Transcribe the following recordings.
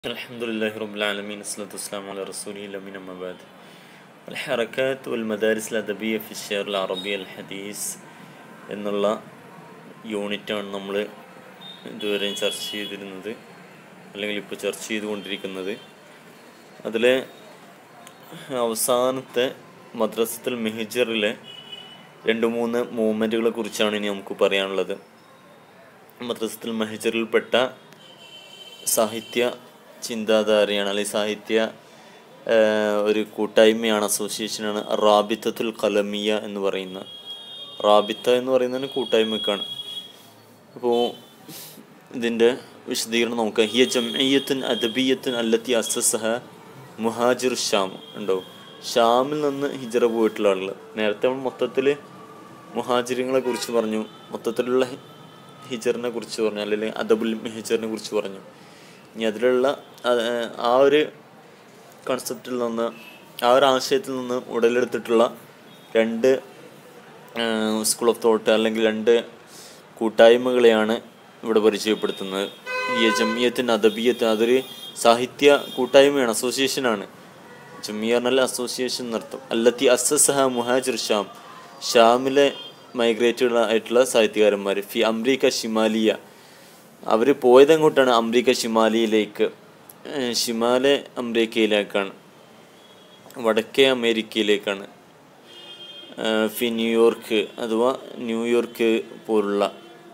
الحمد لله رب العالمين الصلاة والسلام على رسوله الأمين أما بعد الحركات والمدارس الأدبية في الشعر العربي الحديث എന്നുള്ള യൂണിറ്റാണ് നമ്മൾ ഇതുവരെ ചർച്ച ചെയ്തിരുന്നത് അല്ലെങ്കിൽ ഇപ്പോൾ ചർച്ച ചെയ്തുകൊണ്ടിരിക്കുന്നത് അതിലെ അവസാനത്തെ മദ്രസത്തുൽ മെഹിജറിലെ രണ്ട് മൂന്ന് മൂവ്മെൻറ്റുകളെ കുറിച്ചാണ് ഇനി നമുക്ക് പറയാനുള്ളത് മദ്രസത്തുൽ മെഹിജറിൽപ്പെട്ട സാഹിത്യ ചിന്താധാരയാണ് അല്ലെങ്കിൽ സാഹിത്യ ആ, ഒരു കൂട്ടായ്മയാണ് അസോസിയേഷനാണ് റാബിത്തത്തുൽ കലമിയ എന്ന് പറയുന്ന റാബിത്ത എന്ന് പറയുന്നതിന് കൂട്ടായ്മക്കാണ് അപ്പോൾ ഇതിൻ്റെ വിശദീകരണം നോക്കാം ഹിയ ജംഇയ്യത്തുൻ അദബിയത്തുൻ അല്ലത്തി അസസഹ മുഹാജിർ ഷാം ഉണ്ടോ ഷാമിൽ നിന്ന് ഹിജറ പോയിട്ടുള്ള ആളുകൾ നേരത്തെ നമ്മൾ മൊത്തത്തിൽ മുഹാജിറുകളെ കുറിച്ച് പറഞ്ഞു മൊത്തത്തിലുള്ള ഹി- ഹിജറിനെ കുറിച്ച് പറഞ്ഞു അല്ലെങ്കിൽ അദബുൽ ഹിജറിനെ കുറിച്ച് പറഞ്ഞു ഇനി അതിലുള്ള ആ- ആ ഒരു കൺസെപ്റ്റിൽ നിന്ന് ആ ഒരു ആശയത്തിൽ നിന്ന് ഉടലെടുത്തിട്ടുള്ള രണ്ട് സ്കൂൾ ഓഫ് തോട്ട് അല്ലെങ്കിൽ രണ്ട് കൂട്ടായ്മകളെയാണ് ഇവിടെ പരിചയപ്പെടുത്തുന്നത് ഈ ജമിയത്തിന് അദബിയത്തിന് അതൊരു സാഹിത്യ കൂട്ടായ്മയാണ് അസോസിയേഷനാണ് ജമിയ പറഞ്ഞാൽ അസോസിയേഷൻ എന്നർത്ഥം അല്ലത്തി അസസഹ മുഹാജിർ ഷാം ഷാമിലെ മൈഗ്രേറ്റഡ് ആയിട്ടുള്ള സാഹിത്യകാരന്മാർ ഫി അംരീക ഷിമാലിയ അവർ പോയത് എങ്ങോട്ടാണ് അംരീക ഷിമാലിയിലേക്ക് ഏഹ് ഷിമാലെ അമേരിക്കയിലേക്കാണ് വടക്കേ അമേരിക്കയിലേക്കാണ് ഏഹ് ഫി ന്യൂയോർക്ക് അഥവാ ന്യൂയോർക്ക് പോലുള്ള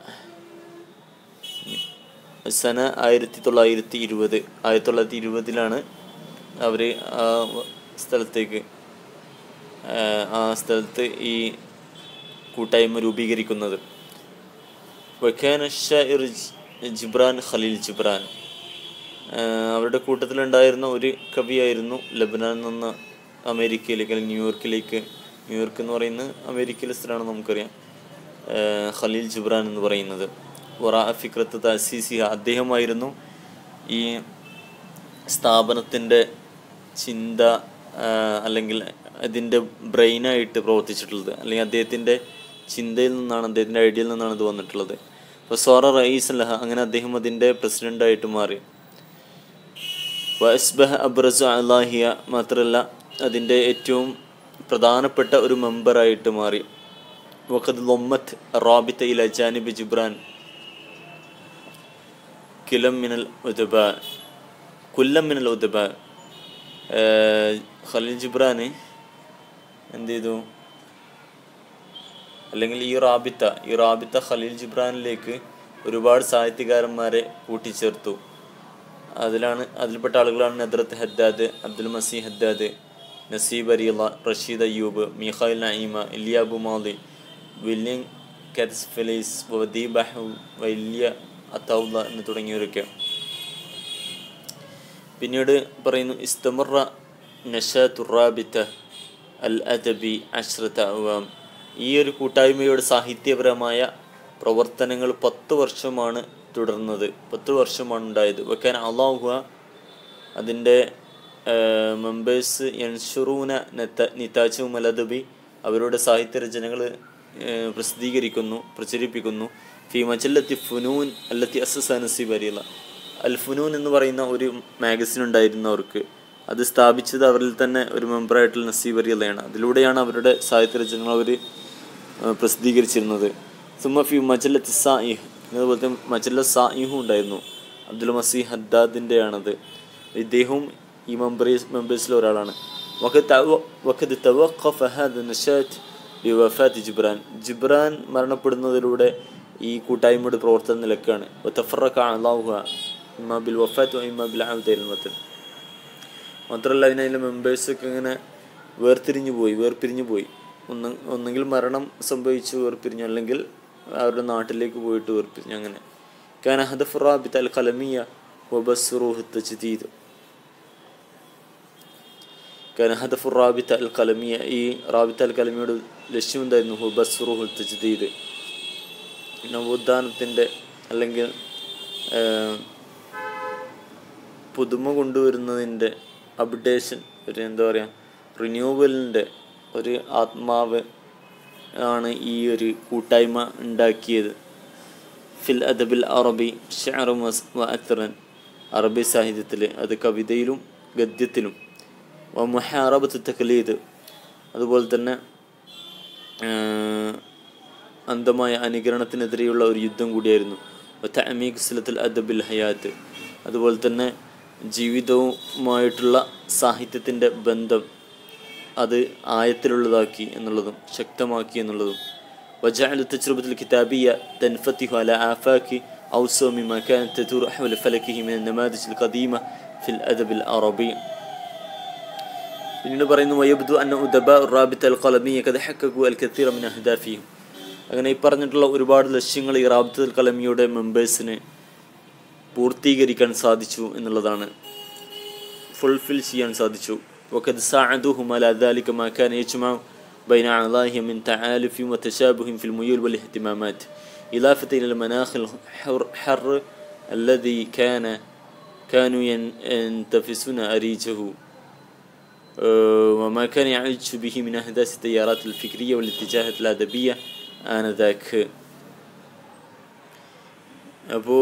സന ആയിരത്തി തൊള്ളായിരത്തി ഇരുപത് ആയിരത്തി തൊള്ളായിരത്തി ഇരുപതിലാണ് അവർ ആ സ്ഥലത്തേക്ക് ഏഹ് ആ സ്ഥലത്ത് ഈ കൂട്ടായ്മ രൂപീകരിക്കുന്നത് വഖാന ഷാഇർ ജ് ജിബ്രാൻ ഖലീൽ ജിബ്രാൻ ആഹ് അവരുടെ കൂട്ടത്തിലുണ്ടായിരുന്ന ഒരു കവിയായിരുന്നു ലബനാനിൽ നിന്ന് അമേരിക്കയിലേക്ക് അല്ലെങ്കിൽ ന്യൂയോർക്കിലേക്ക് ന്യൂയോർക്ക് എന്ന് പറയുന്നത് അമേരിക്കയിലെ സ്ഥലമാണ് നമുക്കറിയാം ആഹ് ഖലീൽ ജിബ്രാൻ എന്ന് പറയുന്നത് വറാ ഫിക്രത്ത് തസീസിഹ അദ്ദേഹമായിരുന്നു ഈ സ്ഥാപനത്തിൻ്റെ ചിന്ത ആഹ് അല്ലെങ്കിൽ ഇതിൻ്റെ ബ്രെയിനായിട്ട് പ്രവർത്തിച്ചിട്ടുള്ളത് അല്ലെങ്കിൽ അദ്ദേഹത്തിൻ്റെ ചിന്തയിൽ നിന്നാണ് അദ്ദേഹത്തിൻ്റെ ഐഡിയയിൽ നിന്നാണ് ഇത് വന്നിട്ടുള്ളത് അപ്പോൾ സോറ റയീസ് അല്ലഹ അങ്ങനെ അദ്ദേഹം അതിൻ്റെ പ്രസിഡൻ്റായിട്ട് മാറി വസ്ബഹ അബ്രസ് അലാഹിയ മാത്രമല്ല അതിൻ്റെ ഏറ്റവും പ്രധാനപ്പെട്ട ഒരു മെമ്പറായിട്ട് മാറി വഖദ് ലൊമ്മത്ത് റാബിത്ത ഇല ജാനിബ് ജിബ്രാൻ കിലം മിനൽ ഉദബ കുല്ലം മിനൽ ഉദബ ഖലീൽ ജിബ്രാന് എന്ത് ചെയ്തു അല്ലെങ്കിൽ ഈ റാബിത്ത ഈ റാബിത്ത ഖലീൽ ജിബ്രാനിലേക്ക് ഒരുപാട് സാഹിത്യകാരന്മാരെ കൂട്ടിച്ചേർത്തു അതിലാണ് അതിൽപ്പെട്ട ആളുകളാണ് നദ്രത്ത് Haddad Abdul Masih Haddad Nasib അരിയുള്ള റഷീദ് അയ്യൂബ് മീഖായിൽ നഈമ ഇലിയാബു മാലി വില്യം കെറ്റ്സ് ഫിലീസ് വദീബ് അഹു വലിയ അത്തൗല എന്ന് തുടങ്ങിയവരൊക്കെ പിന്നീട് പറയുന്നു ഇസ്തമറ നഷാത്തുറാബിത്ത അൽ അദബി അഷ്റത്ത അവാം ഈ ഒരു കൂട്ടായ്മയുടെ സാഹിത്യപരമായ പ്രവർത്തനങ്ങൾ പത്ത് വർഷമാണ് തുടർന്നത് പത്ത് വർഷമാണ് ഉണ്ടായത് വെക്കാൻ അള്ളാഹുഹ അതിൻ്റെ മെമ്പേഴ്സ് യൻഷുറൂന നെത്ത നിതാജു മലദബി അവരുടെ സാഹിത്യ രചനകൾ പ്രസിദ്ധീകരിക്കുന്നു പ്രചരിപ്പിക്കുന്നു ഫി മജല്ലത്തി ഫുനൂൻ അല്ലത്തി അസസ നസീബ് അരിയുള്ള അൽ ഫുനൂൻ എന്ന് പറയുന്ന ഒരു മാഗസിൻ ഉണ്ടായിരുന്നു അവർക്ക് അത് സ്ഥാപിച്ചത് അവരിൽ തന്നെ ഒരു മെമ്പറായിട്ടുള്ള നസീബ് അരിയല്ലയാണ് അതിലൂടെയാണ് അവരുടെ സാഹിത്യ രചനകൾ അവർ പ്രസിദ്ധീകരിച്ചിരുന്നത് സുമ ഫി മജല്ലത്തി സായിഹ് അതുപോലത്തെ മജല്ല സായിഹും ഉണ്ടായിരുന്നു അബ്ദുൽ മസീഹ് ഹദ്ദാദിൻ്റെ ആണത് ഇദ്ദേഹവും ഈ മെമ്പറീസ് മെമ്പേഴ്സിൽ ഒരാളാണ് وقد تو- وقد توقف هذا النشاط بوفاة ജിബ്രാൻ ജിബ്രാൻ മരണപ്പെടുന്നതിലൂടെ ഈ കൂട്ടായ്മയുടെ പ്രവർത്തനം നിലക്കാണ് وتفرق أعضاؤها إما بالوفاة وإما بالعودة إلى الوطن മാത്രമല്ല അതിനതിലെ മെമ്പേഴ്സൊക്കെ ഇങ്ങനെ വേർതിരിഞ്ഞു പോയി വേർപിരിഞ്ഞു പോയി ഒന്ന് ഒന്നെങ്കിൽ മരണം സംഭവിച്ചു വേർപിരിഞ്ഞു അല്ലെങ്കിൽ അവരുടെ നാട്ടിലേക്ക് പോയിട്ട് വേർപിരിഞ്ഞു അങ്ങനെ كان هدف الرابطة القلمية وبصروه التجديد كان هدف الرابطة القلمية ഈ റാബിത്ത അൽ കലമിയുടെ ലക്ഷ്യം എന്തായിരുന്നു ഹുബസ്റുഹു തജ്ദീദ് നവോത്ഥാനത്തിൻ്റെ അല്ലെങ്കിൽ ആഹ്, പുതുമ കൊണ്ടുവരുന്നതിൻ്റെ അപ്ഡേഷൻ ഒരു എന്താ പറയുക റിന്യൂവലിൻ്റെ ഒരു ആത്മാവ് ആണ് ഈ ഒരു കൂട്ടായ്മ ഉണ്ടാക്കിയത് ഫിൽ അദബിൽ അറബി ഷെയർ വ അത്രൻ അറബി സാഹിത്യത്തിൽ അത് കവിതയിലും ഗദ്യത്തിലും മുഹാറബത്ത് തഖലീദ് അതുപോലെ തന്നെ അന്ധമായ അനുകരണത്തിനെതിരെയുള്ള ഒരു യുദ്ധം കൂടിയായിരുന്നു തമീഖ് സിലത്തുൽ അദബിൽ ഹയാത്ത് അതുപോലെ തന്നെ ജീവിതവുമായിട്ടുള്ള സാഹിത്യത്തിൻ്റെ ബന്ധം അത് ആയത്തിലുള്ളതാക്കി എന്നുള്ളതും ശക്തമാക്കി എന്നുള്ളതും وجعل التجربة الكتابية تنفتح على آفاق أوسع مما كانت تدور حول فلكه من النماذج القديمة في الأدب العربي പിന്നീട് പറയുന്നു വയബ്ദു അന്ന ഉദബ റാബിത്ത് അൽ ഖലമിയ കഥ ഹക്കു അൽ കത്തീറ മിൻ അഹ്ദാഫിയും അങ്ങനെ ഈ പറഞ്ഞിട്ടുള്ള ഒരുപാട് ലക്ഷ്യങ്ങൾ ഈ റാബിത്ത് അൽ ഖലമിയുടെ മെമ്പേഴ്സിന് പൂർത്തീകരിക്കാൻ സാധിച്ചു എന്നുള്ളതാണ് ഫുൾഫിൽ ചെയ്യാൻ സാധിച്ചു وقد ساعدوهم على ذلك ما كان يجمع بين أعضائهم من تعالف وتشابه في الميول والاهتمامات إضافة إلى المناخ الحر الذي كان كانوا ينتفسون أريجه وما كان يعج به من أحداث التيارات الفكرية والاتجاهات الأدبية آنذاك അപ്പോൾ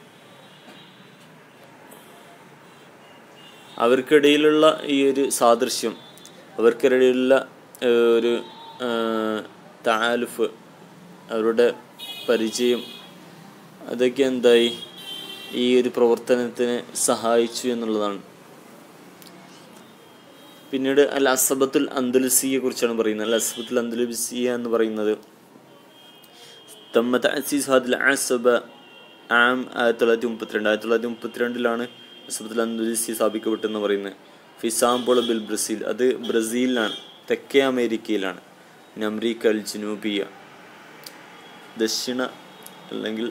അവർക്കിടയിലുള്ള ഈ ഒരു സാദൃശ്യം അവർക്കിടയിലുള്ള ഒരു താലുഫ് അവരുടെ പരിചയം അതൊക്കെ എന്തായി ഈ ഒരു പ്രവർത്തനത്തിന് സഹായിച്ചു എന്നുള്ളതാണ് പിന്നീട് അൽ അസബത്തുൽ അന്തുലസിയെ കുറിച്ചാണ് പറയുന്നത് അൽ അസബത്തുൽ അന്തുലസിയ എന്ന് പറയുന്നത് തമ്മ തഅസീസ് ഹാദിൽ അസബ ആം ആയിരത്തി തൊള്ളായിരത്തി മുപ്പത്തിരണ്ട് ആയിരത്തി തൊള്ളായിരത്തി മുപ്പത്തിരണ്ടിലാണ് അസബത്തുൽ അന്തുലസി സ്ഥാപിക്കപ്പെട്ടെന്ന് പറയുന്നത് ഫിസാംബോള ബിൽ ബ്രസീൽ അത് ബ്രസീലിലാണ് തെക്കേ അമേരിക്കയിലാണ് പിന്നെ അമേരിക്ക അൽ ജനൂബിയ ദക്ഷിണ അല്ലെങ്കിൽ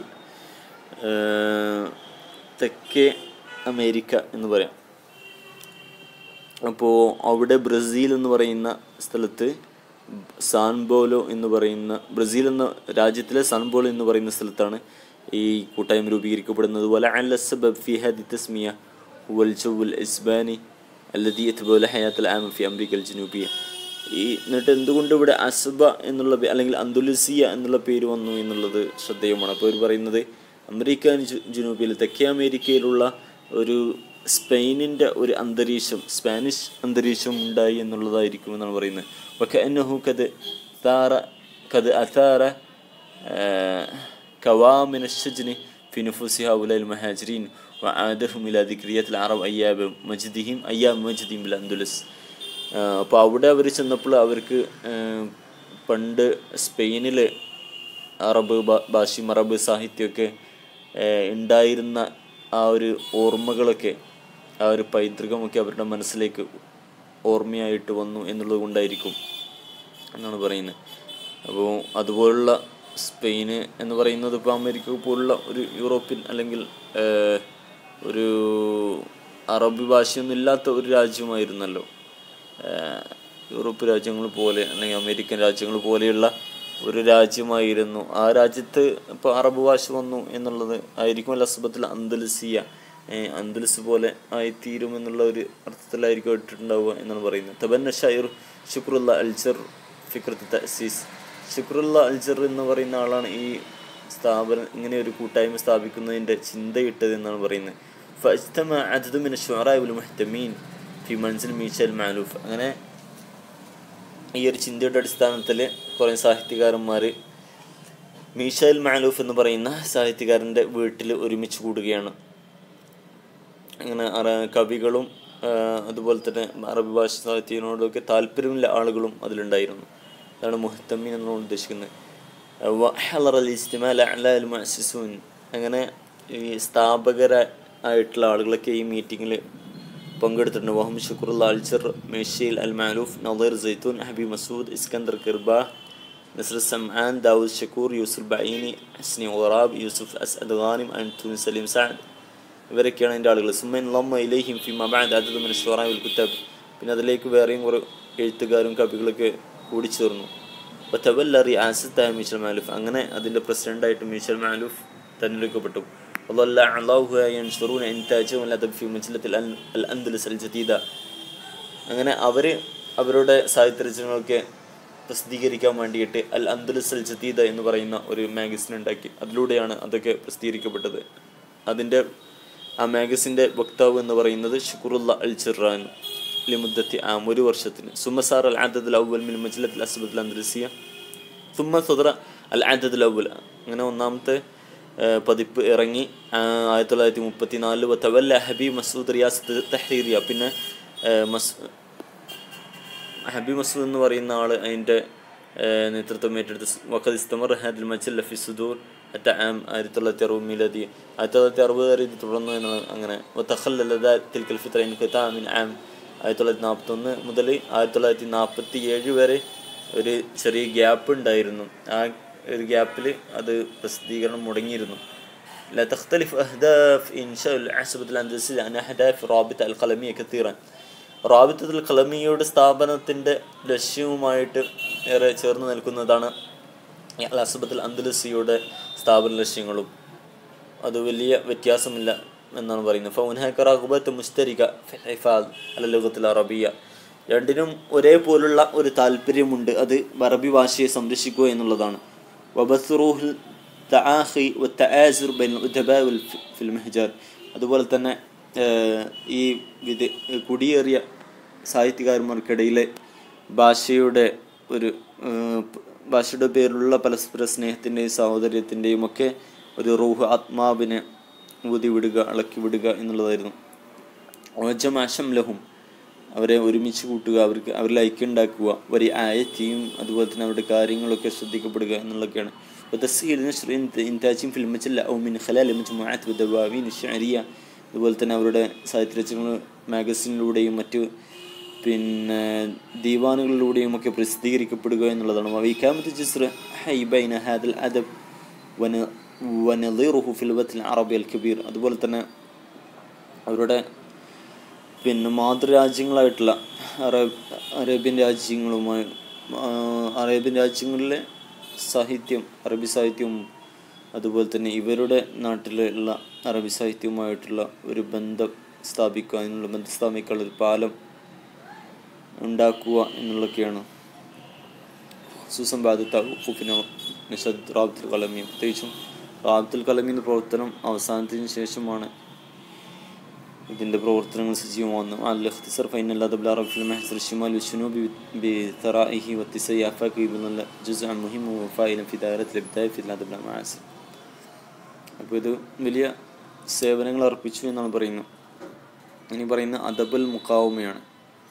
തെക്കേ അമേരിക്ക എന്ന് പറയാം അപ്പോൾ അവിടെ ബ്രസീൽ എന്ന് പറയുന്ന സ്ഥലത്ത് സാൻബോലോ എന്ന് പറയുന്ന ബ്രസീൽ എന്ന രാജ്യത്തിലെ സാൻബോലോ എന്ന് പറയുന്ന സ്ഥലത്താണ് ഈ കൂട്ടായ്മ രൂപീകരിക്കപ്പെടുന്നത് പോലെ അലസബബ് ഫി ഹദി തസ്മിയ വൽ ചുവൽ ഇസ്ബാനി അല്ലദി യത്ബുൽ ഹയാത്തുൽ ആമ ഫി അംരിക്കൽ ജനൂബിയ ഈ എന്നിട്ട് എന്തുകൊണ്ട് ഇവിടെ അസബ എന്നുള്ള അല്ലെങ്കിൽ അന്തുലസിയ എന്നുള്ള പേര് വന്നു എന്നുള്ളത് ശ്രദ്ധേയമാണ് അപ്പോൾ ഇവർ പറയുന്നത് അമേരിക്കൻ ജനൂബിയിൽ തെക്കേ അമേരിക്കയിലുള്ള ഒരു സ്പെയിനിൻ്റെ ഒരു അന്തരീക്ഷം സ്പാനിഷ് അന്തരീക്ഷം ഉണ്ടായി എന്നുള്ളതായിരിക്കും എന്നാണ് പറയുന്നത് ഒക്കെ എന്നഹു കത് താറ കത് അതാറ كوامن الشجن في نفوس هؤلاء المهاجرين وعادهم إلى ذكريات العرب أيام مجدهم أيام مجدهم بالأندلس അപ്പോൾ അവിടെ അവർ ചെന്നപ്പോൾ അവർക്ക് പണ്ട് സ്പെയിനിൽ അറബ് ഭാഷയും അറബ് സാഹിത്യമൊക്കെ ഉണ്ടായിരുന്ന ആ ഒരു ഓർമ്മകളൊക്കെ ആ ഒരു പൈതൃകമൊക്കെ അവരുടെ മനസ്സിലേക്ക് ഓർമ്മയായിട്ട് വന്നു എന്നുള്ളത് കൊണ്ടായിരിക്കും എന്നാണ് പറയുന്നത് അപ്പോൾ അതുപോലുള്ള സ്പെയിന് എന്ന് പറയുന്നത് ഇപ്പോൾ അമേരിക്ക പോലുള്ള ഒരു യൂറോപ്യൻ അല്ലെങ്കിൽ ഒരു അറബി ഭാഷയൊന്നും ഇല്ലാത്ത ഒരു രാജ്യമായിരുന്നല്ലോ യൂറോപ്പ് രാജ്യങ്ങൾ പോലെ അല്ലെങ്കിൽ അമേരിക്കൻ രാജ്യങ്ങൾ പോലെയുള്ള ഒരു രാജ്യമായിരുന്നു ആ രാജ്യത്ത് ഇപ്പോൾ അറബ് ഭാഷ വന്നു എന്നുള്ളത് ആയിരിക്കും അലസബത്തിൽ അന്തലസിയ അന്തലസ് പോലെ ആയിത്തീരും എന്നുള്ള ഒരു അർത്ഥത്തിലായിരിക്കും ഇട്ടിട്ടുണ്ടാവുക എന്നാണ് പറയുന്നത് തബന്ന ഷൈർ ഷുക്രുല്ല അൽജർ ഫിക്രത്ത് തസീസ് ഷുക്രുല്ല അൽജർ എന്ന് പറയുന്ന ആളാണ് ഈ സ്ഥാപനം ഇങ്ങനെ ഒരു കൂട്ടായ്മ സ്ഥാപിക്കുന്നതിൻ്റെ ചിന്തയിട്ടത് എന്നാണ് പറയുന്നത് ഫജ്തമ അദദുമിന ഷുറായുൽ മുഹ്തമീൻ ഫി മൻസിൽ മീഷൽ മാലൂഫ് അങ്ങനെ ഈ ഒരു ചിന്തയുടെ അടിസ്ഥാനത്തിൽ കുറേ സാഹിത്യകാരന്മാർ മീഷൽ മാലൂഫ് എന്ന് പറയുന്ന സാഹിത്യകാരൻ്റെ വീട്ടിൽ ഒരുമിച്ച് കൂടുകയാണ് അങ്ങനെ കവികളും അതുപോലെ തന്നെ അറബി ഭാഷ സാഹിത്യത്തിനോടൊക്കെ താല്പര്യമുള്ള ആളുകളും അതിലുണ്ടായിരുന്നു അതാണ് മുഹത്തമീൻ എന്നാണ് ഉദ്ദേശിക്കുന്നത് മുഅസ്സിസൂൻ അങ്ങനെ ഈ സ്ഥാപകരായിട്ടുള്ള ആളുകളൊക്കെ ഈ മീറ്റിങ്ങിൽ പങ്കെടുത്തിട്ടുണ്ട് വഹം ഷുക്കുറുൽ അൽജർ മേഷീൽ അൽ മാലൂഫ് നദീർ സൈത്തൂൻ ഹബി മസൂദ് ഇസ്കന്ദർ കിർബാ നസ്ര സംആൻ ദാവൂദ് ഷക്കൂർ യൂസുഫ് ബൈനി ഹസ്നി ഒറാബ് Yusuf Asad Ghanim Antun Salim Saad ഇവരൊക്കെയാണ് എൻ്റെ ആളുകൾ സുമ്മൻ ലമ്മ ഇലൈഹിം ഫി മബാദ് അതത് മിന ഷുറായുൽ കുത്തബ് പിന്നെ അതിലേക്ക് വേറെയും കുറേ എഴുത്തുകാരും കവികളൊക്കെ കൂടിച്ചേർന്നു അപ്പോൾ തവല്ലറി ആസത്തായ മീഷൽ മാലൂഫ് അങ്ങനെ അതിൻ്റെ പ്രസിഡൻ്റായിട്ട് മീഷൽ മാലൂഫ് തെരഞ്ഞെടുക്കപ്പെട്ടു والله الله ينشرون إنتاجهم الأدب في مجلة الأندلس الجديدة അങ്ങനെ അവർ അവരുടെ സാഹിത്യരചനകളൊക്കെ പ്രസിദ്ധീകരിക്കാൻ വേണ്ടിയിട്ട് അൽ അന്തുലസ് അൽ ജദീദ എന്ന് പറയുന്ന ഒരു മാഗസിൻ ഉണ്ടാക്കി അതിലൂടെയാണ് അതൊക്കെ പ്രസിദ്ധീകരിക്കപ്പെട്ടത് അതിൻ്റെ ആ മാഗസിൻ്റെ വക്താവ് എന്ന് പറയുന്നത് ഷുക്കുറുല്ല അൽ ചിറാൻ ലിമുദ്ദത്തി ആം ഒരു വർഷത്തിന് സുമസാർ അൽ ആദദ് അവൽ മിൽ മജ്ലത്ത് അസ്ബദ് അന്തരിസിയ സുമ സുദ്ര അൽ ആദദ് അവൽ അങ്ങനെ ഒന്നാമത്തെ ഏഹ്, പതിപ്പ് ഇറങ്ങി ആ, ആയിരത്തി തൊള്ളായിരത്തി മുപ്പത്തി നാലിൽ തവല്ല ഹബീബ് മസൂദ് റിയാസത്ത് തെഹ്രീരിയ പിന്നെ ഏഹ്, മസ് ഹബീബ് മസൂദ് എന്ന് പറയുന്ന ആൾ അതിൻ്റെ നേതൃത്വം ഏറ്റെടുത്ത് വഖദ് ഇസ്തമർ ഹാദിൽ മജല്ല ഫി സുദൂർ അറ്റ ആം ആയിരത്തി തൊള്ളായിരത്തി അറുപത് മിലതി ആയിരത്തി തൊള്ളായിരത്തി അറുപത് വരെ ഇത് തുടർന്നു എന്നാണ് അങ്ങനെ വത്തഖല്ലത തിൽക്കൽ ഫിത്ര ഇൻ കിതാമിൻ ആം ആയിരത്തി തൊള്ളായിരത്തി നാൽപ്പത്തൊന്ന് മുതൽ ആയിരത്തി തൊള്ളായിരത്തി നാൽപ്പത്തി ഏഴ് വരെ ഒരു ചെറിയ ഗ്യാപ്പ് ഉണ്ടായിരുന്നു ആ ഒരു ഗ്യാപ്പിൽ അത് പ്രസിദ്ധീകരണം മുടങ്ങിയിരുന്നു لا تختلف أهداف إنشاء العصبة الأندلسية عن أهداف رابطة القلمية كثيرا റാബിത്തത്തുൽ ഖലമിയയുടെ സ്ഥാപനത്തിൻ്റെ ലക്ഷ്യവുമായിട്ട് ഏറെ ചേർന്ന് നിൽക്കുന്നതാണ് ഈ അൽ അസബത്തുൽ അന്ദലസിയുടെ സ്ഥാപന ലക്ഷ്യങ്ങളും അത് വലിയ വ്യത്യാസമില്ല എന്നാണ് പറയുന്നത് ഫൗൻഹാക്ക റഹബത്ത് മുസ്തരിക ഹിഫാദ് അല ലോകത്തിൽ അറബിയ രണ്ടിനും ഒരേപോലുള്ള ഒരു താല്പര്യമുണ്ട് അത് അറബി ഭാഷയെ സംരക്ഷിക്കുക എന്നുള്ളതാണ് വബസ്റൂഹിൽ തആഖി വത്തആസുർ ബൈൻ ഉദ്ബാ വൽ ഫി- ഫിൽ മെഹ്ജാർ അതുപോലെ തന്നെ ഏഹ്, ഈ വിദ കുടിയേറിയ സാഹിത്യകാരന്മാർക്കിടയിലെ ഭാഷയുടെ ഒരു ഏഹ്, പ- ഭാഷയുടെ പേരിലുള്ള പരസ്പര സ്നേഹത്തിൻ്റെയും സഹോദര്യത്തിൻ്റെയും ഒക്കെ ഒരു റൂഹ് ആത്മാവിനെ ഊതി വിടുക ഇളക്കി വിടുക എന്നുള്ളതായിരുന്നു ഓജമാശം ലഹും അവരെ ഒരുമിച്ച് കൂട്ടുക അവർക്ക് അവരിൽ ഐക്യം ഉണ്ടാക്കുക വരി ആയത്തിയും അതുപോലെ തന്നെ അവരുടെ കാര്യങ്ങളൊക്കെ ശ്രദ്ധിക്കപ്പെടുക എന്നുള്ളതൊക്കെയാണ് وتسهيل نشر إنت- إنتاجهم في المجلة أو من خلال مجموعات ودواوين الشعرية അതുപോലെ തന്നെ അവരുടെ സാഹിത്യരചനകൾ മാഗസിനിലൂടെയും മറ്റു പിന്നെ ദീവാനുകളിലൂടെയും ഒക്കെ പ്രസിദ്ധീകരിക്കപ്പെടുക എന്നുള്ളതാണ് വൈക്കാമത്ത് ജിസ്ർ ഹൈബൈന ഹാദൽ അദബ് വന വനലിറുഹു ഫിൽവത്തിൽ അറബി അൽ കബീർ അതുപോലെ തന്നെ അവരുടെ പിന്നെ മാതൃരാജ്യങ്ങളായിട്ടുള്ള അറബ് അറേബ്യൻ രാജ്യങ്ങളുമായി ആ, അറേബ്യൻ രാജ്യങ്ങളിലെ സാഹിത്യം അറബി സാഹിത്യവും അതുപോലെ തന്നെ ഇവരുടെ നാട്ടിലുള്ള അറബി സാഹിത്യവുമായിട്ടുള്ള ഒരു ബന്ധം സ്ഥാപിക്കുക എന്നുള്ള ബന്ധം സ്ഥാപിക്കാനുള്ള ഒരു പാലം ഉണ്ടാക്കുക എന്നുള്ളതൊക്കെയാണ് ഖുസൂസം ബാധത്ത ഉഖുഫിനോ നിഷദ് റാബത്തുൽ കലമി പ്രത്യേകിച്ചും റാബത്തുൽ കലമി എന്ന പ്രവർത്തനം അവസാനത്തിന് ശേഷമാണ് ഇതിൻ്റെ പ്രവർത്തനങ്ങൾ സജീവമാകുന്നു അൽ ഇഖ്തിസർ ഫൈൻ അല്ലാതെ ബിലാറബ് ഫിൽ മഹ്സർ الشمال والجنوب بثرائه واتساع آفاقه بأن جزءا مهم وفائلا في دائرة الابتداء في الأدب المعاصر അപ്പോൾ ഇത് വലിയ സേവനങ്ങൾ അർപ്പിച്ചു എന്നാണ് പറയുന്നത് ഇനി പറയുന്ന അദബുൽ മുക്കാവുമയാണ്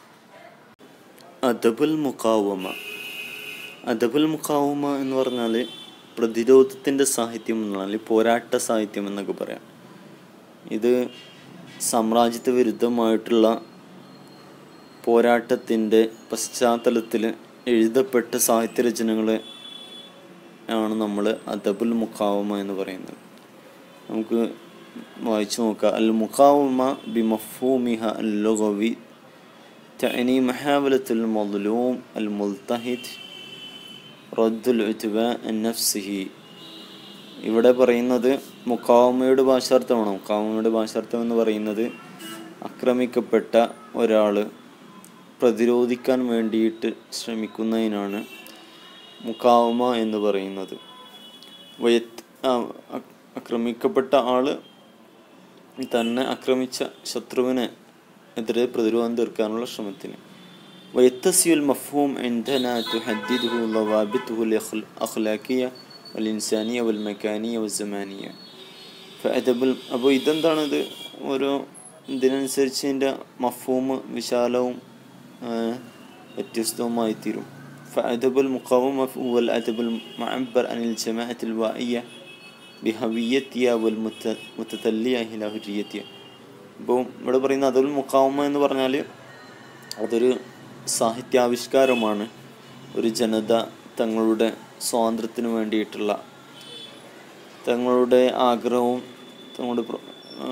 അദബുൽ മുക്കാവുമ അദബുൽ മുക്കാവുമ എന്ന് പറഞ്ഞാൽ പ്രതിരോധത്തിൻ്റെ സാഹിത്യം എന്നുള്ള അല്ലെങ്കിൽ പോരാട്ട സാഹിത്യം എന്നൊക്കെ പറയാം ഇത് സാമ്രാജ്യത്വ വിരുദ്ധമായിട്ടുള്ള പോരാട്ടത്തിൻ്റെ പശ്ചാത്തലത്തിൽ എഴുതപ്പെട്ട സാഹിത്യരചനകളെ ആണ് നമ്മൾ അദബുൽ മുഖാവമ എന്ന് പറയുന്നത് നമുക്ക് വായിച്ചു നോക്കാം അൽ മുഖാവമ ബി മഫൂമിഹ അൽ ലുഗവി تعني محاولة المظلوم الملتهد رد العتباء عن نفسه ഇവിടെ പറയുന്നത് മുക്കാവമയുടെ ഭാഷാർത്ഥമാണ് മുക്കാവമയുടെ ഭാഷാർത്ഥം എന്ന് പറയുന്നത് ആക്രമിക്കപ്പെട്ട ഒരാൾ പ്രതിരോധിക്കാൻ വേണ്ടിയിട്ട് ശ്രമിക്കുന്നതിനാണ് മുക്കാവമ എന്ന് പറയുന്നത് വയത്ത് ആ, അ- ആക്രമിക്കപ്പെട്ട ആൾ തന്നെ ആക്രമിച്ച ശത്രുവിനെ എതിരെ പ്രതിരോധം തീർക്കാനുള്ള ശ്രമത്തിന് ويتسع المفهوم عندنا تحدده ضوابطه الأخلاقية والإنسانية والمكانية والزمانية فأدب അപ്പോൾ ഇതെന്താണിത് ഓരോ ഇതിനനുസരിച്ച് ഇതിൻ്റെ മഫൂം വിശാലവും ആ, വ്യത്യസ്തവുമായി തീരും فأدب المقاومة هو الأدب المعبر عن الجماعة الوائية بهويتها والمتتلية إلى هجريتها ഇപ്പോൾ ഇവിടെ പറയുന്ന അതുൽ മുക്കാവുമ എന്ന് പറഞ്ഞാൽ അതൊരു സാഹിത്യാവിഷ്കാരമാണ് ഒരു ജനത തങ്ങളുടെ സ്വാതന്ത്ര്യത്തിന് വേണ്ടിയിട്ടുള്ള തങ്ങളുടെ ആഗ്രഹവും തങ്ങളുടെ പ്ര- ആ,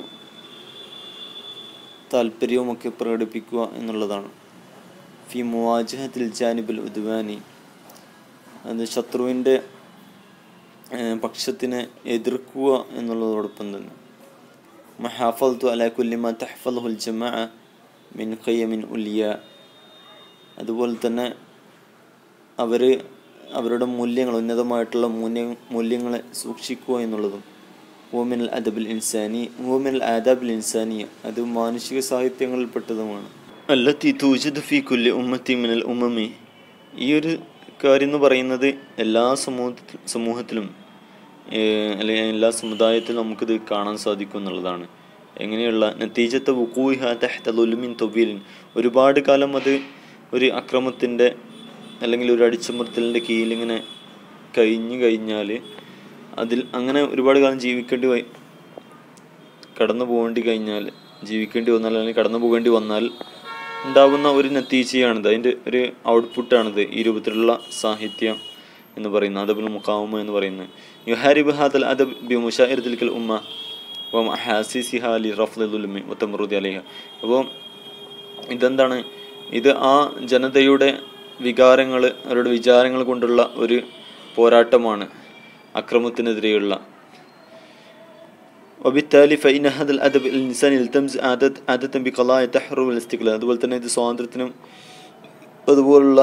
താല്പര്യവുമൊക്കെ പ്രകടിപ്പിക്കുക എന്നുള്ളതാണ് ഫി മുവാജഹത്തിൽ ജാനിബുൽ ഉദ്വാനി അത് ശത്രുവിൻ്റെ ഏഹ്, പക്ഷത്തിനെ എതിർക്കുക എന്നുള്ളതോടൊപ്പം തന്നെ മഹാഫൽത്തു അല കുല്ലിമ തഹ്ഫലുൽ ജമാ മിൻ ഖയ്യമിൻ ഉലിയ അതുപോലെ തന്നെ അവർ അവരുടെ മൂല്യങ്ങൾ ഉന്നതമായിട്ടുള്ള മൂല്യ മൂല്യങ്ങളെ സൂക്ഷിക്കുക എന്നുള്ളതും ഹുവമിൻ അൽ അദബുൽ ഇൻസാനി ഹുവമിൻ അൽ ആദാബുൽ ഇൻസാനിയ അത് മാനുഷിക സാഹിത്യങ്ങളിൽപ്പെട്ടതുമാണ് അല്ലത്തി തൂജിദ് ഫി കുല്ലി ഉമ്മത്തി മിനൽ ഉമ്മമി ഈ ഒരു കാര്യം എന്ന് പറയുന്നത് എല്ലാ സമൂഹത്തിൽ സമൂഹത്തിലും ഏഹ്, അല്ലെങ്കിൽ എല്ലാ സമുദായത്തിലും നമുക്കിത് കാണാൻ സാധിക്കും എന്നുള്ളതാണ് എങ്ങനെയുള്ള നത്തീജത്തെ വുക്കൂഹ തെഹ്തലുലുമിൻ തൊബീലിൻ ഒരുപാട് കാലം അത് ഒരു അക്രമത്തിൻ്റെ അല്ലെങ്കിൽ ഒരു അടിച്ചമർത്തലിൻ്റെ കീഴിലിങ്ങനെ കഴിഞ്ഞു കഴിഞ്ഞാൽ അതിൽ അങ്ങനെ ഒരുപാട് കാലം ജീവിക്കേണ്ടി വ- കടന്നു പോകേണ്ടി കഴിഞ്ഞാൽ ജീവിക്കേണ്ടി വന്നാൽ അല്ലെങ്കിൽ കടന്നു പോകേണ്ടി വന്നാൽ ഉണ്ടാകുന്ന ഒരു നത്തീജയാണിത് അതിൻ്റെ ഒരു ഔട്ട്പുട്ടാണിത് ഈ രൂപത്തിലുള്ള സാഹിത്യം എന്ന് പറയുന്നത് അദബുൽ മുഖാമ എന്ന് പറയുന്നത് യുഹാരിബ് ഹാദൽ അദബ് ബി മുഷാഇറത്തിൽ ഉമ്മ അപ്പം ഹാസിസിഹ അലി റഫ്ലുലുമി മുത്തമറുദി അലിഹ അപ്പോൾ ഇതെന്താണ് ഇത് ആ ജനതയുടെ വികാരങ്ങൾ അവരുടെ വിചാരങ്ങൾ കൊണ്ടുള്ള ഒരു പോരാട്ടമാണ് അക്രമത്തിനെതിരെയുള്ള وبالتالي فإن هذا الأدب الإنساني يلتمس عادة عادة بقضايا التحرر والاستقلال അതുപോലെ തന്നെ ഇത് സ്വാതന്ത്ര്യത്തിനും അതുപോലുള്ള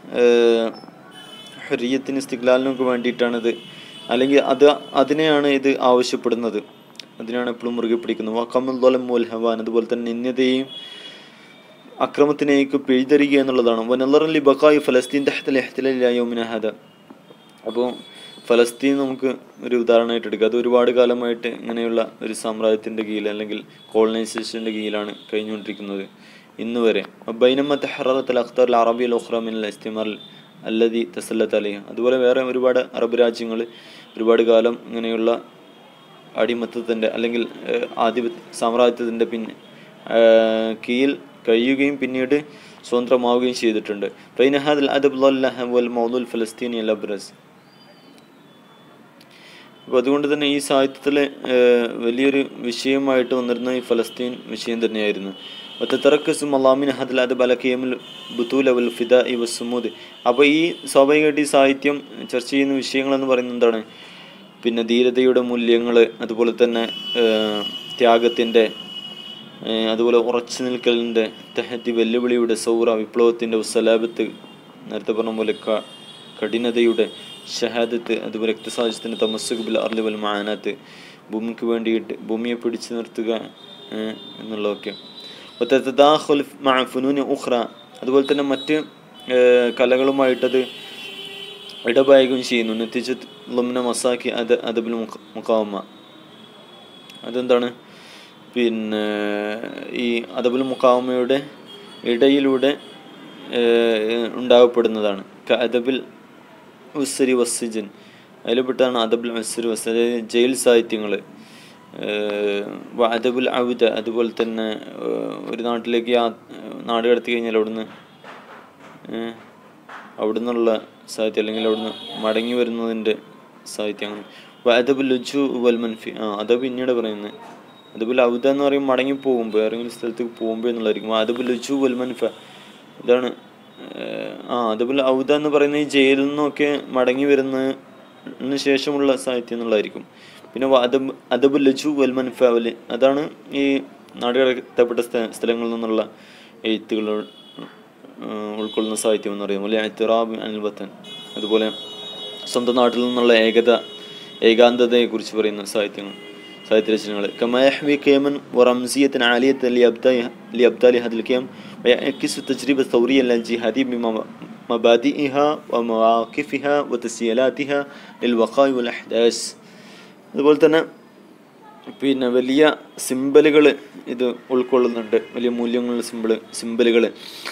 ഹരിയത്തിന് ഇസ്തിക്ലാലിനൊക്കെ വേണ്ടിയിട്ടാണിത് അല്ലെങ്കിൽ അത് അതിനെയാണ് ഇത് ആവശ്യപ്പെടുന്നത് അതിനാണ് എപ്പോഴും മുറുകെ പിടിക്കുന്നത് വക്കമുൽ മുൽഹവാൻ അതുപോലെ തന്നെ നിന്യതയും അക്രമത്തിനേക്ക് പിഴുതരിക എന്നുള്ളതാണ് വനല്ലറലി ബക്കായി ഫലസ്തീൻ തഹത്തൽ എഹ്തലില്ലായോമിനഹദ അപ്പോൾ ഫലസ്തീൻ നമുക്ക് ഒരു ഉദാഹരണമായിട്ട് എടുക്കുക അത് ഒരുപാട് കാലമായിട്ട് ഇങ്ങനെയുള്ള ഒരു സാമ്രാജ്യത്തിൻ്റെ കീഴിൽ അല്ലെങ്കിൽ കോളനൈസേഷൻ്റെ കീഴിലാണ് കഴിഞ്ഞുകൊണ്ടിരിക്കുന്നത് ഇന്ന് വരെ ബൈനമ്മ തെഹറത്തൽ അഖ്തർ അറബി അൽ ഇസ്തിമാൽ അല്ലതി തസല്ലത്ത് അലിഹ അതുപോലെ വേറെ ഒരുപാട് അറബ് രാജ്യങ്ങൾ ഒരുപാട് കാലം ഇങ്ങനെയുള്ള അടിമത്തത്തിൻ്റെ അല്ലെങ്കിൽ ഏഹ്, ആധിപത്യ സാമ്രാജ്യത്തിൻ്റെ പിന്നെ ഏഹ്, കീഴിൽ കഴിയുകയും പിന്നീട് സ്വതന്ത്രമാവുകയും ചെയ്തിട്ടുണ്ട് ഫൈനഹാദ് അദബ് വൽ മൗദുൽ ഫലസ്തീനി അൽ അബ്രസ് അപ്പോൾ അതുകൊണ്ട് തന്നെ ഈ സാഹിത്യത്തിൽ വലിയൊരു വിഷയമായിട്ട് വന്നിരുന്ന ഈ ഫലസ്തീൻ വിഷയം തന്നെയായിരുന്നു ഒത്തറക്കസും അള്ളാമിൻ ഹദൽ അത് ബലക്കിയമുൽ ബുത്തൂൽ അവൽ ഫിദ ഇ വസുമൂദ് അപ്പോൾ ഈ സ്വാഭാവികമായിട്ട് ഈ സാഹിത്യം ചർച്ച ചെയ്യുന്ന വിഷയങ്ങളെന്ന് പറയുന്നത് എന്താണ് പിന്നെ ധീരതയുടെ മൂല്യങ്ങൾ അതുപോലെ തന്നെ ഏഹ്, ത്യാഗത്തിൻ്റെ ഏഹ്, അതുപോലെ ഉറച്ചു നിൽക്കലിൻ്റെ തെഹത്തി വെല്ലുവിളിയുടെ സൗറ വിപ്ലവത്തിൻ്റെ ഉസലാബത്ത് നേരത്തെ പറഞ്ഞ പോലെ ക കഠിനതയുടെ ഷഹാദത്ത് അതുപോലെ രക്തസാഹചര്യത്തിൻ്റെ തമസ്സുബിൽ അർലി വൽ മാനാത്ത് ഭൂമിക്ക് വേണ്ടിയിട്ട് ഭൂമിയെ പിടിച്ചു നിർത്തുക ഏഹ്, എന്നുള്ളതൊക്കെ വതതദാഖുൽ മഅ ഫുനൂനി ഉഖ്റ അതുപോലെ തന്നെ മറ്റ് ഏഹ്, കലകളുമായിട്ടത് ഇടപഴകുകയും ചെയ്യുന്നു നെത്തിച്ച് ലുംന മസാക്കി അത് അദബുൽ മുഖാമ അതെന്താണ് പിന്നെ ഈ അദബുൽ മുഖാമയുടെ ഇടയിലൂടെ ഏഹ്, ഉണ്ടാകപ്പെടുന്നതാണ് ക അദബിൽ ഉസ്സരി വസ്സിജൻ അതിൽപ്പെട്ടാണ് അദബുൽ ഉസ്സരി വസ് അതായത് ജയിൽ സാഹിത്യങ്ങൾ അദബുൽ ഔദ അതുപോലെ തന്നെ ഏഹ്, ഒരു നാട്ടിലേക്ക് യാ- നാട് കടത്തി കഴിഞ്ഞാൽ അവിടുന്ന് ഏഹ്, അവിടുന്നുള്ള സാഹിത്യം അല്ലെങ്കിൽ അവിടുന്ന് മടങ്ങി വരുന്നതിൻ്റെ സാഹിത്യങ്ങൾ അദബുൽ ലുജു വൽ മൻഫി ആ അത് പിന്നീട് പറയുന്നത് അതുപോലെ ഔദ എന്ന് പറയും മടങ്ങി പോകുമ്പോൾ ഏതെങ്കിലും സ്ഥലത്തേക്ക് പോകുമ്പോൾ എന്നുള്ളതായിരിക്കും അതുപോലെ ലുജു വൽ മൻഫ ഇതാണ് ഏഹ്, ആ അതുപോലെ ഔദ എന്ന് പറയുന്നത് ഈ ജയിലിൽ നിന്നൊക്കെ മടങ്ങി വരുന്നതിന് ശേഷമുള്ള സാഹിത്യം എന്നുള്ളതായിരിക്കും പിന്നെ അദബ് അദബുൽ ലജു വൽ മൻഫാവല് അതാണ് ഈ നാടുകടത്തപ്പെട്ട സ്ഥ- സ്ഥലങ്ങളിൽ നിന്നുള്ള എഴുത്തുകൾ ഏഹ്, ഉൾക്കൊള്ളുന്ന സാഹിത്യം എന്ന് പറയുന്നത് പോലെ എത്തിറാബ് അനിൽ വത്തൻ അതുപോലെ സ്വന്തം നാട്ടിൽ നിന്നുള്ള ഏകത ഏകാന്തതയെക്കുറിച്ച് പറയുന്ന സാഹിത്യങ്ങൾ സാഹിത്യ രചനകൾ കമായഹ്വി കേമൻ ورمزية عالية لأبدال لأبدال هذا الكيم ويعكس التجربة الثورية الجهادية بمبادئها ومواقفها وتسييلاتها للوقائع والأحداث അതുപോലെ തന്നെ പിന്നെ വലിയ സിമ്പലുകൾ ഇത് ഉൾക്കൊള്ളുന്നുണ്ട് വലിയ മൂല്യങ്ങളുള്ള സിമ്പിൾ സിമ്പലുകൾ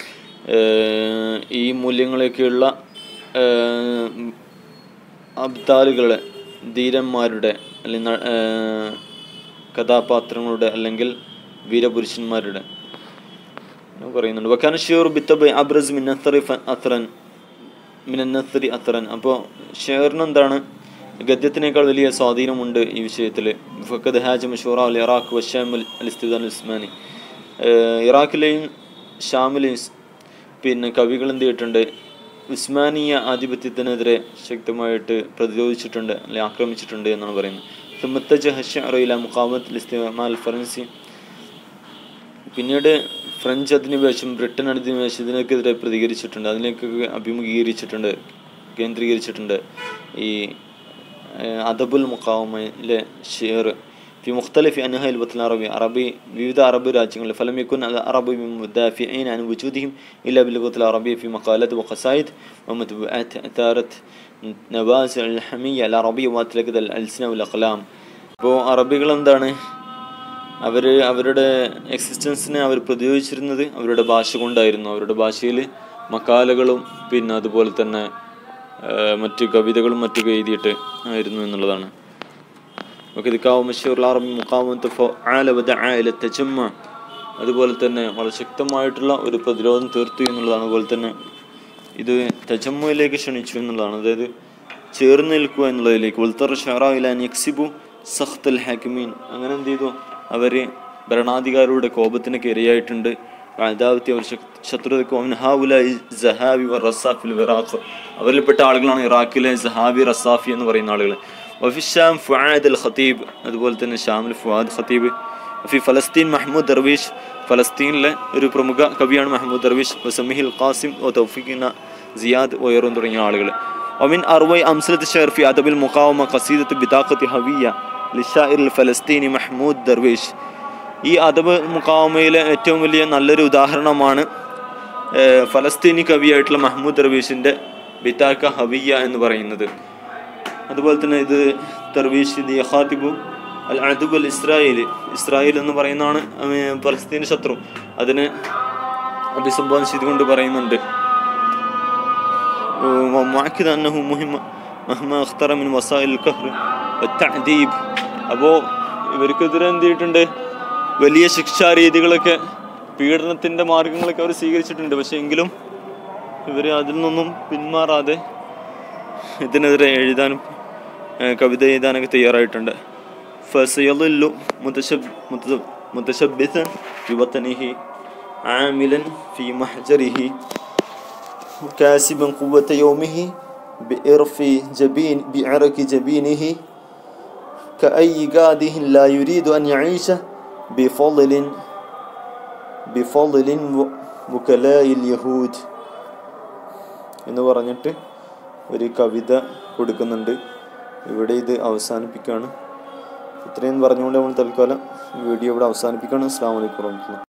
ഈ മൂല്യങ്ങളൊക്കെയുള്ള ഏഹ്, അബ്ദാലുകളുടെ ധീരന്മാരുടെ അല്ലെങ്കിൽ ന- ഏഹ്, കഥാപാത്രങ്ങളുടെ അല്ലെങ്കിൽ വീരപുരുഷന്മാരുടെ എന്ന് പറയുന്നുണ്ട് വക്കാന ഷുർ ബിത്തബ് അബ്രസ് മിൻ നത്തറി ഫ- അത്രൻ മിനന്നത്തറി അത്രൻ അപ്പോൾ ഷെയറിന് എന്താണ് ഗദ്യത്തിനേക്കാൾ വലിയ സ്വാധീനമുണ്ട് ഈ വിഷയത്തിൽ ഫക്കദ് ഹാജ് മഷൂറ അൽ ഇറാഖ് വഷാം അൽ ഇസ്തിദാൻ ഉസ്മാനി ഏഹ് ഇറാഖിലെയും ഷാമിലെയും സ് പിന്നെ കവികൾ എന്ത് ചെയ്തിട്ടുണ്ട് ഉസ്മാനിയ ആധിപത്യത്തിനെതിരെ ശക്തമായിട്ട് പ്രതിരോധിച്ചിട്ടുണ്ട് അല്ലെങ്കിൽ ആക്രമിച്ചിട്ടുണ്ട് എന്നാണ് പറയുന്നത് ثمتجه الشعر إلى مقاومة الاستعمار الفرنسي പിന്നീട് ഫ്രഞ്ച് അധിനിവേശം ബ്രിട്ടൻ അധിനിവേശം ഇതിനൊക്കെതിരെ പ്രതികരിച്ചിട്ടുണ്ട് അതിലേക്കൊക്കെ അഭിമുഖീകരിച്ചിട്ടുണ്ട് കേന്ദ്രീകരിച്ചിട്ടുണ്ട് ഈ ഏഹ്, അദബുൽ മുക്കാവമയിലെ ഷെയർ في مختلف أنحاء الوطن العربي عربي വിവിധ അറബ് രാജ്യങ്ങളിൽ فلم يكن العرب مدافعين عن وجودهم إلا باللغة العربية في مقالات وقصائد ومطبوعات أثارت نوازع الحمية العربية وأطلقت الألسنة والأقلام അപ്പോൾ അറബികൾ എന്താണ് അവർ അവരുടെ എക്സിസ്റ്റൻസിനെ അവർ പ്രതിരോധിച്ചിരുന്നത് അവരുടെ ഭാഷ കൊണ്ടായിരുന്നു അവരുടെ ഭാഷയിൽ മക്കാലകളും പിന്നെ അതുപോലെ തന്നെ ആ, മറ്റ് കവിതകളും മറ്റൊക്കെ എഴുതിയിട്ട് ആയിരുന്നു എന്നുള്ളതാണ് وكذا كاو مشهور العربي مقاومة فعال ودعا إلى التجمع അതുപോലെ തന്നെ വളരെ ശക്തമായിട്ടുള്ള ഒരു പ്രതിരോധം തീർത്തു എന്നുള്ളതാണ് അതുപോലെ തന്നെ ഇത് തജമ്മുയിലേക്ക് ക്ഷണിച്ചു എന്നുള്ളതാണ് അതായത് ചേർന്ന് നിൽക്കുക എന്നുള്ളതിലേക്ക് ഉൽത്തർ ഷറായിലാൻ യക്സിബു സഖ്തൽ ഹാക്കിമീൻ അങ്ങനെ എന്ത് ചെയ്തു അവർ ഭരണാധികാരിയുടെ കോപത്തിനൊക്കെ ഇരയായിട്ടുണ്ട് അതാവത്തി അവർ ശക്- ശത്രുതയ്ക്ക് അവൻ ഹാവുല ജഹാബി വ റസാഫിൽ ഇറാഖ് അവരിൽപ്പെട്ട ആളുകളാണ് ഇറാഖിലെ ജഹാബി റസാഫി എന്ന് പറയുന്ന ആളുകൾ വഫിഷാം ഫുആദ് അൽ ഖത്തീബ് അതുപോലെ തന്നെ ഷാമിൽ ഫുആദ് ഖത്തീബ് ഫി ഫലസ്തീൻ മഹ്മൂദ് ദർവീഷ് ഫലസ്തീനിലെ ഒരു പ്രമുഖ കവിയാണ് മഹ്മൂദ് ദർവീഷ് വസമിഹിൽ ഖാസിം ഒ തൗഫിഖിന സിയാദ് ഒയറും തുടങ്ങിയ ആളുകൾ ومن أروي أمثلة الشعر في أدب المقاومة قصيدة بطاقة هوية للشاعر الفلسطيني محمود درويش ഈ അദബ് മുക്കാമയിലെ ഏറ്റവും വലിയ നല്ലൊരു ഉദാഹരണമാണ് ഏഹ്, ഫലസ്തീനി കവിയായിട്ടുള്ള മഹ്മൂദ് ദർവീഷിൻ്റെ ബിതാക്ക ഹവിയ എന്ന് പറയുന്നത് അതുപോലെ തന്നെ ഇത് ദർവീഷ് ദി ഖാത്തിബു അൽ അദബ് അൽ ഇസ്രായേൽ ഇസ്രായേൽ എന്ന് പറയുന്നതാണ് അവൻ ഫലസ്തീൻ ശത്രു അതിനെ അഭിസംബോധന ചെയ്തുകൊണ്ട് പറയുന്നുണ്ട് ومؤكد أنه مهم مهما اختار من وسائل القهر والتعذيب അപ്പോൾ ഇവർക്കെതിരെ എന്ത് ചെയ്തിട്ടുണ്ട് വലിയ ശിക്ഷാ രീതികളൊക്കെ പീഡനത്തിൻ്റെ മാർഗങ്ങളൊക്കെ അവർ സ്വീകരിച്ചിട്ടുണ്ട് പക്ഷേ എങ്കിലും ഇവർ അതിൽ നിന്നും പിന്മാറാതെ ഇതിനെതിരെ എഴുതാനും ഏഹ്, കവിത എഴുതാനൊക്കെ തയ്യാറായിട്ടുണ്ട് ഫസയലുല്ലു മുതശബ് മുതശബ് മുതശബ്ബിസൻ ഫി വതനിഹി ആമിലൻ ഫി മഹ്ജറിഹി كاسبا قوة يومه بإرف جبين بعرك جبينه كأي قاده لا يريد أن يعيش بفضل بفضل وكلاء اليهود എന്ന് പറഞ്ഞിട്ട് ഒരു കവിത കൊടുക്കുന്നുണ്ട് ഇവിടെ ഇത് അവസാനിപ്പിക്കുകയാണ് ഇത്രയും പറഞ്ഞുകൊണ്ട് നമ്മൾ തൽക്കാലം വീഡിയോ ഇവിടെ അവസാനിപ്പിക്കുകയാണ് അസ്സാം വലൈക്കും warahmatullahi